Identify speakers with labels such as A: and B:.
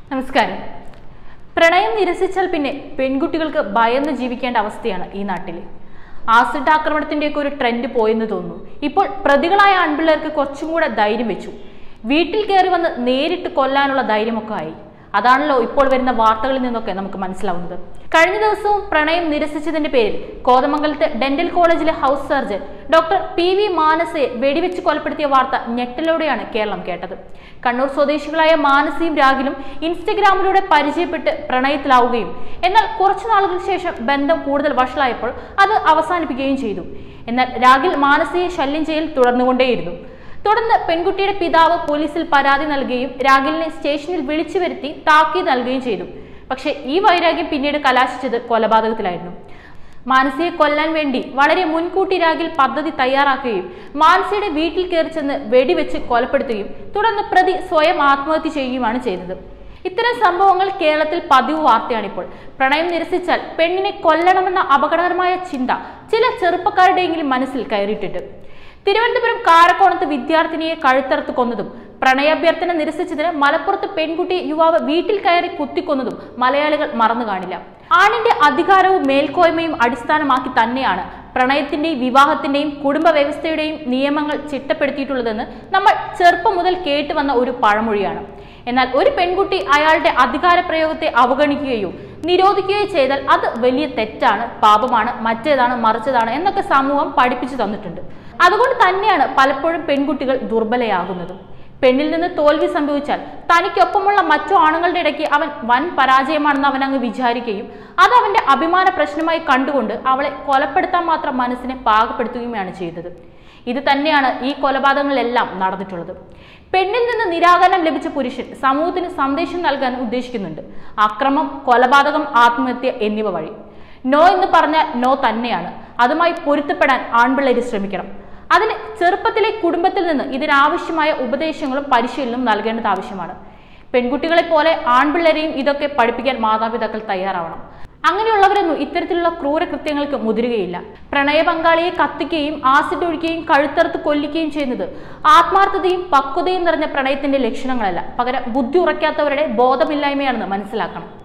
A: നമസ്കാരം പ്രണയം നിരസിച്ചാൽ പിന്നെ പെൺകുട്ടികൾക്ക് ഭയന്ന് ജീവിക്കേണ്ട അവസ്ഥയാണ് ഈ നാട്ടിൽ ആസിഡ് ആക്രമണത്തിന്റെയൊക്കെ ഒരു ട്രെൻഡ് പോയെന്ന് തോന്നുന്നു ഇപ്പോൾ പ്രതികളായ ആൺപിള്ളേർക്ക് കുറച്ചും കൂടെ ധൈര്യം വെച്ചു വീട്ടിൽ കയറി വന്ന് നേരിട്ട് കൊല്ലാനുള്ള ധൈര്യമൊക്കെ ആയി അതാണല്ലോ ഇപ്പോൾ വരുന്ന വാർത്തകളിൽ നിന്നൊക്കെ നമുക്ക് മനസ്സിലാവുന്നത് കഴിഞ്ഞ ദിവസവും പ്രണയം നിരസിച്ചതിന്റെ പേരിൽ കോതമംഗലത്തെ ഡെന്റൽ കോളേജിലെ house surgeon doctor P V മാനസയെ വെടിവെച്ച് കൊലപ്പെടുത്തിയ വാർത്ത ഞെട്ടലോടെയാണ് കേരളം കേട്ടത് കണ്ണൂർ സ്വദേശികളായ മാനസിയും രാഗിലും ഇൻസ്റ്റഗ്രാമിലൂടെ പരിചയപ്പെട്ട് പ്രണയത്തിലാവുകയും എന്നാൽ കുറച്ചു നാളുകൾക്ക് ശേഷം ബന്ധം കൂടുതൽ വഷളായപ്പോൾ അത് അവസാനിപ്പിക്കുകയും ചെയ്തു എന്നാൽ രാഗിൽ മാനസിയെ ശല്യം ചെയ്യൽ തുടർന്നുകൊണ്ടേയിരുന്നു തുടർന്ന് പെൺകുട്ടിയുടെ പിതാവ് പോലീസിൽ പരാതി നൽകുകയും രാഗിലിനെ സ്റ്റേഷനിൽ വിളിച്ചു വരുത്തി താക്കീത് നൽകുകയും ചെയ്തു പക്ഷേ ഈ വൈരാഗ്യം പിന്നീട് കലാശിച്ചത് കൊലപാതകത്തിലായിരുന്നു മാനസിയെ കൊല്ലാൻ വേണ്ടി വളരെ മുൻകൂട്ടി രാഗിൽ പദ്ധതി തയ്യാറാക്കുകയും മാനസിയുടെ വീട്ടിൽ കയറി ചെന്ന് വെടിവെച്ച് കൊലപ്പെടുത്തുകയും തുടർന്ന് പ്രതി സ്വയം ആത്മഹത്യ ചെയ്യുകയുമാണ് ചെയ്തത് ഇത്തരം സംഭവങ്ങൾ കേരളത്തിൽ പതിവ് വാർത്തയാണിപ്പോൾ പ്രണയം നിരസിച്ചാൽ പെണ്ണിനെ കൊല്ലണമെന്ന അപകടകരമായ ചിന്ത ചില ചെറുപ്പക്കാരുടെയെങ്കിലും മനസ്സിൽ കയറിയിട്ടുണ്ട് തിരുവനന്തപുരം കാരക്കോണത്ത് വിദ്യാർത്ഥിനിയെ കഴുത്തറുത്ത് കൊന്നതും പ്രണയാഭ്യർത്ഥന നിരസിച്ചതിന് മലപ്പുറത്ത് പെൺകുട്ടിയെ യുവാവ് വീട്ടിൽ കയറി കുത്തിക്കൊന്നതും മലയാളികൾ മറന്നു കാണില്ല ആണിന്റെ അധികാരവും മേൽക്കോയ്മയും അടിസ്ഥാനമാക്കി തന്നെയാണ് പ്രണയത്തിന്റെയും വിവാഹത്തിന്റെയും കുടുംബ വ്യവസ്ഥയുടെയും നിയമങ്ങൾ ചിട്ടപ്പെടുത്തിയിട്ടുള്ളതെന്ന് നമ്മൾ ചെറുപ്പം മുതൽ കേട്ടു വന്ന ഒരു പഴമൊഴിയാണ് എന്നാൽ ഒരു പെൺകുട്ടി അയാളുടെ അധികാര പ്രയോഗത്തെ അവഗണിക്കുകയോ നിരോധിക്കുകയോ ചെയ്താൽ അത് വലിയ തെറ്റാണ് പാപമാണ് മറ്റേതാണ് മറിച്ചതാണ് എന്നൊക്കെ സമൂഹം പഠിപ്പിച്ചു തന്നിട്ടുണ്ട് അതുകൊണ്ട് തന്നെയാണ് പലപ്പോഴും പെൺകുട്ടികൾ ദുർബലയാകുന്നത് പെണ്ണിൽ നിന്ന് തോൽവി സംഭവിച്ചാൽ തനിക്കൊപ്പമുള്ള മറ്റു ആണുങ്ങളുടെ ഇടയ്ക്ക് അവൻ വൻ പരാജയമാണെന്ന് അവൻ അങ്ങ് വിചാരിക്കുകയും അത് അവന്റെ അഭിമാന പ്രശ്നമായി കണ്ടുകൊണ്ട് അവളെ കൊലപ്പെടുത്താൻ മാത്രം മനസ്സിനെ പാകപ്പെടുത്തുകയുമാണ് ചെയ്തത് ഇത് തന്നെയാണ് ഈ കൊലപാതകങ്ങളിലെല്ലാം നടന്നിട്ടുള്ളത് പെണ്ണിൽ നിന്ന് നിരാകരണം ലഭിച്ച പുരുഷൻ സമൂഹത്തിന് സന്ദേശം നൽകാൻ ഉദ്ദേശിക്കുന്നുണ്ട് അക്രമം കൊലപാതകം ആത്മഹത്യ എന്നിവ വഴി നോ എന്ന് പറഞ്ഞാൽ നോ തന്നെയാണ് അതുമായി പൊരുത്തപ്പെടാൻ ആൺപിള്ളേര് ശ്രമിക്കണം അതിന് ചെറുപ്പത്തിലെ കുടുംബത്തിൽ നിന്ന് ഇതിനാവശ്യമായ ഉപദേശങ്ങളും പരിശീലനവും നൽകേണ്ടത് ആവശ്യമാണ് പെൺകുട്ടികളെ പോലെ ആൺപിള്ളേരെയും ഇതൊക്കെ പഠിപ്പിക്കാൻ മാതാപിതാക്കൾ തയ്യാറാവണം അങ്ങനെയുള്ളവരൊന്നും ഇത്തരത്തിലുള്ള ക്രൂരകൃത്യങ്ങൾക്ക് മുതിരുകയില്ല പ്രണയ പങ്കാളിയെ കത്തിക്കുകയും ആസിഡ് ഒഴിക്കുകയും കഴുത്തറുത്ത് കൊല്ലിക്കുകയും ചെയ്യുന്നത് ആത്മാർത്ഥതയും പക്വതയും നിറഞ്ഞ പ്രണയത്തിന്റെ ലക്ഷണങ്ങളല്ല പകരം ബുദ്ധി ഉറയ്ക്കാത്തവരുടെ ബോധമില്ലായ്മയാണെന്ന് മനസ്സിലാക്കണം